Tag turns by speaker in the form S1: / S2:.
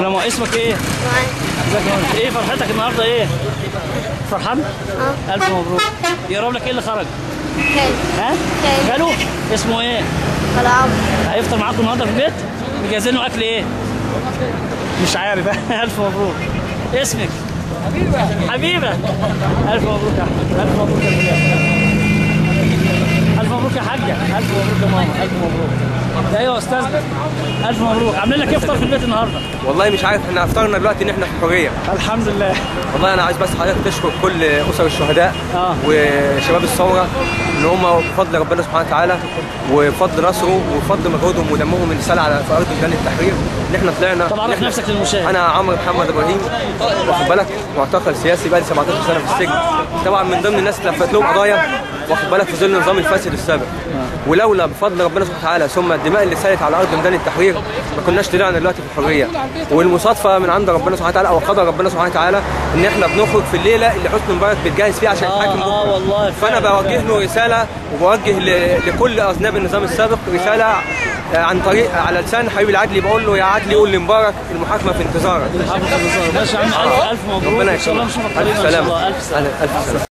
S1: سلام عليكم. اسمك ايه؟ ازيك يا ولد؟ ايه فرحتك النهارده ايه؟ فرحان؟
S2: اه
S1: الف مبروك يقرب لك ايه اللي خرج؟
S2: حلو
S1: ها؟
S2: حلو.
S1: حلو اسمه ايه؟
S2: طلعوا
S1: هيفطر معاكم النهارده في البيت؟ مجهزين له اكل ايه؟ مش عارف الف مبروك اسمك؟ حبيبه حبيبه الف مبروك يا احمد الف مبروك يا بلال الف مبروك يا حاجه الف مبروك يا ماما الف مبروك ايوه يا استاذ الف مبروك عاملين لك ايه افطار في البيت النهارده؟
S3: والله مش عارف احنا افطرنا دلوقتي ان احنا في حريه
S1: الحمد لله
S3: والله انا عايز بس حضرتك تشكر كل اسر الشهداء
S1: آه.
S3: وشباب الثوره ان هم بفضل ربنا سبحانه وتعالى وبفضل نصره وبفضل مجهودهم ودمهم اللي سال على في ارض ميدان التحرير ان احنا طلعنا
S1: طب
S3: إن
S1: عرف
S3: إحنا-
S1: نفسك للمشاهد.
S3: انا عمرو محمد ابراهيم واخد بالك معتقل سياسي بقالي 17 سنه في السجن طبعا من ضمن الناس اللي لفت لهم قضايا واخد بالك في ظل النظام الفاسد السابق ولولا بفضل ربنا سبحانه وتعالى ثم الدماء اللي سالت على ارض ميدان التحرير ما كناش طلعنا دلوقتي في الحريه والمصادفه من عند ربنا سبحانه وتعالى او قدر ربنا سبحانه وتعالى ان احنا بنخرج في الليله اللي حسني مبارك بيتجهز فيها عشان
S1: اه
S3: يتحاكم
S1: اه
S3: بكره
S1: والله
S3: فانا
S1: فعلا.
S3: بوجه له رساله وبوجه ل- لكل اذناب النظام السابق رساله عن طريق على لسان حبيبي العدلي بقول له يا عدلي قول لمبارك المحاكمه في انتظارك
S1: حافظ النظام ماشي يا عم الف الف مبروك
S3: ربنا
S1: ان شاء الله
S3: يكرمك
S1: نشوفك قريبا
S3: الف
S1: ان شاء
S3: سلامه
S1: الله الف سلامه
S3: الف سلامه